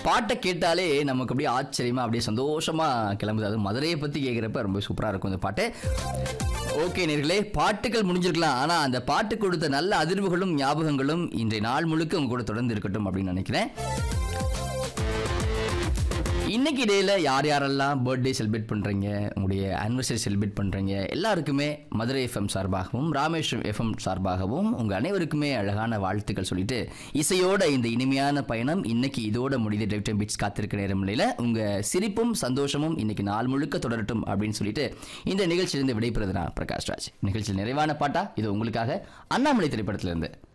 பாட்டை கேட்டாலே நமக்கு அப்படியே ஆச்சரியமா அப்படியே சந்தோஷமா கிளம்புது அது மதுரையை பத்தி கேட்குறப்ப ரொம்ப சூப்பரா இருக்கும் இந்த பாட்டு ஓகே நேர்களே பாட்டுகள் முடிஞ்சிருக்கலாம் ஆனா அந்த பாட்டு கொடுத்த நல்ல அதிர்வுகளும் ஞாபகங்களும் இன்றைய நாள் முழுக்க உங்க கூட தொடர்ந்து இருக்கட்டும் அப்படின்னு நினைக்கிறேன் இன்னைக்கு டேல யார் யாரெல்லாம் பர்த்டே செலிப்ரேட் பண்றீங்க உங்களுடைய ஆனிவர்சரி செலிப்ரேட் பண்றீங்க எல்லாருக்குமே மதுரை எஃப்எம் சார்பாகவும் ராமேஸ்வரம் எஃப்எம் சார்பாகவும் உங்க அனைவருக்குமே அழகான வாழ்த்துக்கள் சொல்லிட்டு இசையோட இந்த இனிமையான பயணம் இன்னைக்கு இதோட முடியுது டிரைவ் டைம் பீட்ஸ் காத்திருக்க நேரம் நிலையில உங்க சிரிப்பும் சந்தோஷமும் இன்னைக்கு நாள் முழுக்க தொடரட்டும் அப்படின்னு சொல்லிட்டு இந்த நிகழ்ச்சியிலிருந்து விடைபெறுது நான் பிரகாஷ் ராஜ் நிகழ்ச்சியில் நிறைவான பாட்டா இது உங்களுக்காக அண்ணாமலை திரைப்படத்திலிருந்து